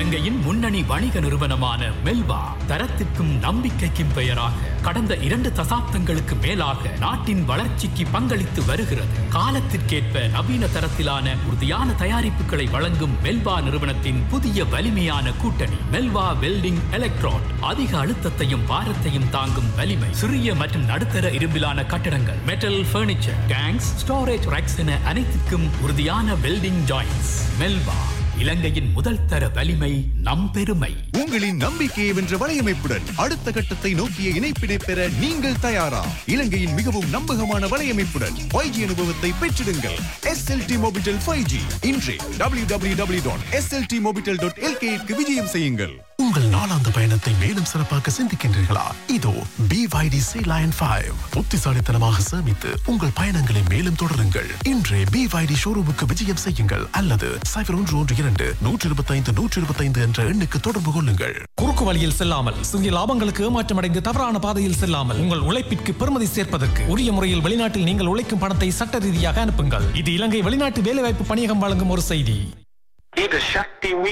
இலங்கையின் முன்னணி வணிக நிறுவனமான மெல்வா தரத்திற்கும் நம்பிக்கைக்கும் பெயராக கடந்த இரண்டு தசாப்தங்களுக்கு மேலாக நாட்டின் வளர்ச்சிக்கு பங்களித்து வருகிறது காலத்திற்கேற்ப நவீன தரத்திலான உறுதியான தயாரிப்புகளை வழங்கும் மெல்வா நிறுவனத்தின் புதிய வலிமையான கூட்டணி மெல்வா வெல்டிங் எலக்ட்ராட் அதிக அழுத்தத்தையும் பாரத்தையும் தாங்கும் வலிமை சிறிய மற்றும் நடுத்தர இரும்பிலான கட்டடங்கள் மெட்டல் பர்னிச்சர் கேங்ஸ் ஸ்டோரேஜ் ரேக்ஸ் என அனைத்திற்கும் உறுதியான வெல்டிங் ஜாயின்ஸ் மெல்வா இலங்கையின் முதல் தர வலிமை நம் பெருமை உங்களின் நம்பிக்கையை வென்ற வலையமைப்புடன் அடுத்த கட்டத்தை நோக்கிய இணைப்பினை பெற நீங்கள் தயாரா இலங்கையின் மிகவும் நம்பகமான வலையமைப்புடன் 5G அனுபவத்தை பெற்றிடுங்கள் எஸ்எல்டி மொபிட்டல் ஃபைவ் ஜி இன்றே W W W dot SLT Mobitel dot எல்கேக்கு விஜயம் செய்யுங்கள் உங்கள் நாளாந்த பயணத்தை மேலும் சிறப்பாக்க சிந்திக்கின்றீர்களா இதோ BYD Sea Lion 5 புத்திசாலித்தனமாக சேமித்து உங்கள் பயணங்களை மேலும் தொடருங்கள் இன்றே BYD ஷோரூமுக்கு விஜயம் செய்யுங்கள் அல்லது சைபர் ஒன்று ஒன்று இரண்டு நூற்றி இருபத்தைந்து நூற்றி இருபத்தைந்து என்ற எண்ணுக்கு தொடர்பு கொள்ளுங்கள் குறுக்கு வழியில் செல்லாமல் சுய லாபங்களுக்கு ஏமாற்றமடைந்து தவறான பாதையில் செல்லாமல் உங்கள் உழைப்பிற்கு பெருமதி சேர்ப்பதற்கு உரிய முறையில் வெளிநாட்டில் நீங்கள் உழைக்கும் பணத்தை சட்ட ரீதியாக அனுப்புங்கள் இது இலங்கை வெளிநாட்டு வேலைவாய்ப்பு பணியகம் வழங்கும் ஒரு செய்தி இது சக்தி